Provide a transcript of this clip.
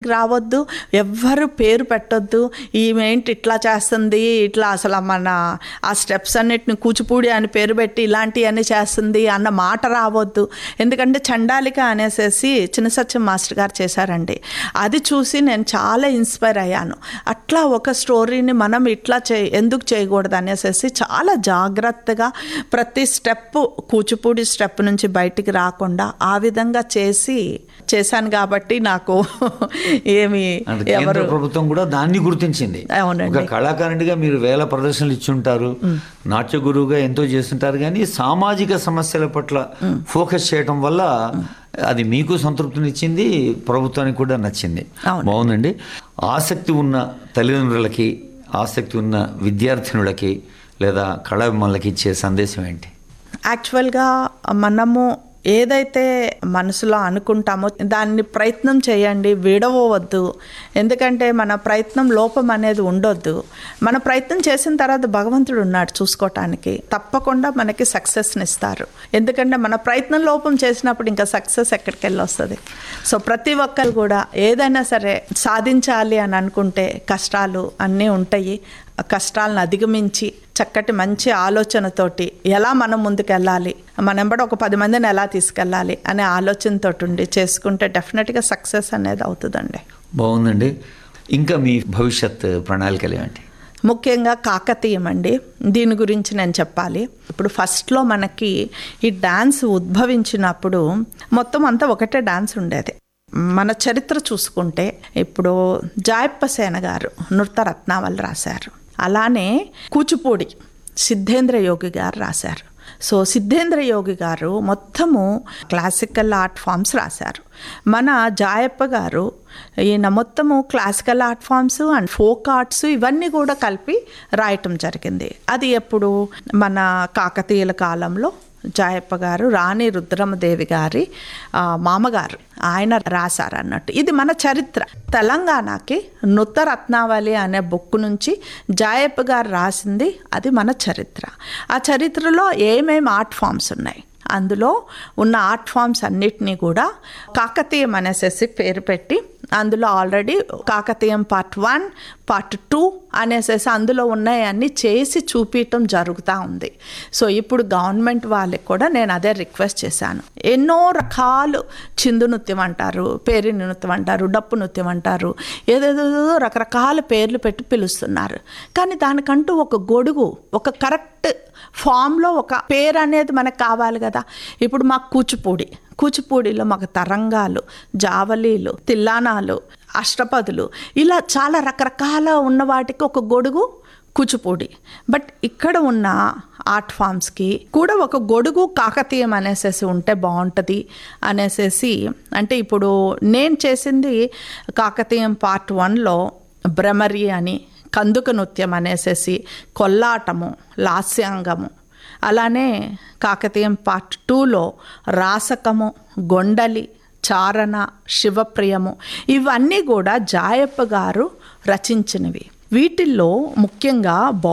బయటికి రావద్దు ఎవ్వరు పేరు పెట్టొద్దు ఈమె ఏంటి ఇట్లా చేస్తుంది ఇట్లా అసలు మన ఆ స్టెప్స్ అన్నిటిని కూచిపూడి అని పేరు పెట్టి ఇలాంటివన్నీ చేస్తుంది అన్న మాట రావద్దు ఎందుకంటే చండాలిక అనేసేసి చిన్న సత్యం మాస్టర్ గారు చేశారండి అది చూసి నేను చాలా ఇన్స్పైర్ అయ్యాను అట్లా ఒక స్టోరీని మనం ఇట్లా చే ఎందుకు చేయకూడదు అనేసి చాలా జాగ్రత్తగా ప్రతి స్టెప్ కూచిపూడి స్టెప్ నుంచి బయటికి రాకుండా ఆ విధంగా చేసి చేశాను కాబట్టి నాకు ఏమి అంటే కేంద్ర ఎవరు ప్రభుత్వం కూడా దాన్ని గుర్తించింది అవునండి. ఒక కళాకారునిగా మీరు వేల ప్రదర్శనలు ఇచ్చుంటారు నాట్య గురువుగా ఎంతో చేస్తుంటారు కానీ సామాజిక సమస్యల పట్ల ఫోకస్ చేయడం వల్ల అది మీకు సంతృప్తినిచ్చింది ప్రభుత్వానికి కూడా నచ్చింది అవును. బాగుందండి ఆసక్తి ఉన్న తల్లిదండ్రులకి ఆసక్తి ఉన్న విద్యార్థినులకి లేదా కళాభిమానులకి ఇచ్చే సందేశం ఏంటి యాక్చువల్గా మనము ఏదైతే మనసులో అనుకుంటామో దాన్ని ప్రయత్నం చేయండి విడవవద్దు ఎందుకంటే మన ప్రయత్నం లోపం అనేది ఉండొద్దు మన ప్రయత్నం చేసిన తర్వాత భగవంతుడు ఉన్నాడు చూసుకోవటానికి తప్పకుండా మనకి సక్సెస్ని ఇస్తారు ఎందుకంటే మన ప్రయత్నం లోపం చేసినప్పుడు ఇంకా సక్సెస్ ఎక్కడికి వెళ్ళి వస్తుంది సో ప్రతి ఒక్కరు కూడా ఏదైనా సరే సాధించాలి అని అనుకుంటే కష్టాలు అన్నీ ఉంటాయి ఆ కష్టాలను అధిగమించి చక్కటి మంచి ఆలోచనతోటి ఎలా మనం ముందుకెళ్ళాలి మన ఎంబడ ఒక పది మందిని ఎలా తీసుకెళ్ళాలి అనే ఆలోచనతో ఉండి చేసుకుంటే డెఫినెట్గా సక్సెస్ అనేది అవుతుందండి బాగుందండి ఇంకా మీ భవిష్యత్ ప్రణాళికలు ఏమిటి ముఖ్యంగా కాకతీయం అండి దీని గురించి నేను చెప్పాలి ఇప్పుడు ఫస్ట్లో మనకి ఈ డ్యాన్స్ ఉద్భవించినప్పుడు మొత్తం అంతా ఒకటే డ్యాన్స్ ఉండేది మన చరిత్ర చూసుకుంటే ఇప్పుడు జాయప్ప సేన గారు నృత్య రత్నావళి రాశారు అలానే కూచిపూడి సిద్ధేంద్ర యోగి గారు రాశారు సో సిద్ధేంద్ర యోగి గారు మొత్తము క్లాసికల్ ఆర్ట్ ఫామ్స్ రాశారు మన జాయప్ప గారు ఈయన మొత్తము classical art forms and folk arts ఇవన్నీ కూడా కలిపి రాయటం జరిగింది అది ఎప్పుడు మన కాకతీయుల కాలంలో జాయప్ప గారు రాణి రుద్రమదేవి గారి ఆ, మామగారు ఆయన రాశారు అన్నట్టు ఇది మన చరిత్ర తెలంగాణకి నృత్య రత్నావళి అనే బుక్ నుంచి జాయప్ప గారు రాసింది అది మన చరిత్ర ఆ చరిత్రలో ఏమేమి ఆర్ట్ ఫామ్స్ ఉన్నాయి అందులో ఉన్న ఆర్ట్ ఫామ్స్ అన్నిటినీ కూడా కాకతీయం అనేసేసి పేరు పెట్టి అందులో already Kakatiyam part one part two అనేసేసి అందులో ఉన్నాయన్నీ చేసి చూపించటం జరుగుతూ ఉంది సో ఇప్పుడు గవర్నమెంట్ వాళ్ళకి కూడా నేను అదే రిక్వెస్ట్ చేశాను ఎన్నో రకాలు చిందు నృత్యం అంటారు పేరి నృత్యం అంటారు డప్పు నృత్యం అంటారు ఏదేదో రకరకాల పేర్లు పెట్టి పిలుస్తున్నారు కానీ దానికంటూ ఒక గొడుగు ఒక కరెక్ట్ ఫామ్లో ఒక పేరు అనేది మనకు కావాలి కదా ఇప్పుడు మాకు కూచిపూడి కూచిపూడిలో మాకు తరంగాలు జావలీలు తిల్లానాలు అష్టపదులు ఇలా చాలా రకరకాల ఉన్న వాటికి ఒక గొడుగు కూచిపూడి బట్ ఇక్కడ ఉన్న ఆర్ట్ ఫామ్స్కి కూడా ఒక గొడుగు కాకతీయం అనేసేసి ఉంటే బాగుంటుంది అనేసేసి అంటే ఇప్పుడు నేను చేసింది కాకతీయం పార్ట్ వన్లో భ్రమరి అని కందుక నృత్యం అనేసేసి కొల్లాటము లాస్యాంగము అలానే కాకతీయం పార్ట్ టూలో రాసకము గొండలి చారణ శివప్రియము ఇవన్నీ కూడా జాయప్ప గారు రచించినవి వీటిల్లో ముఖ్యంగా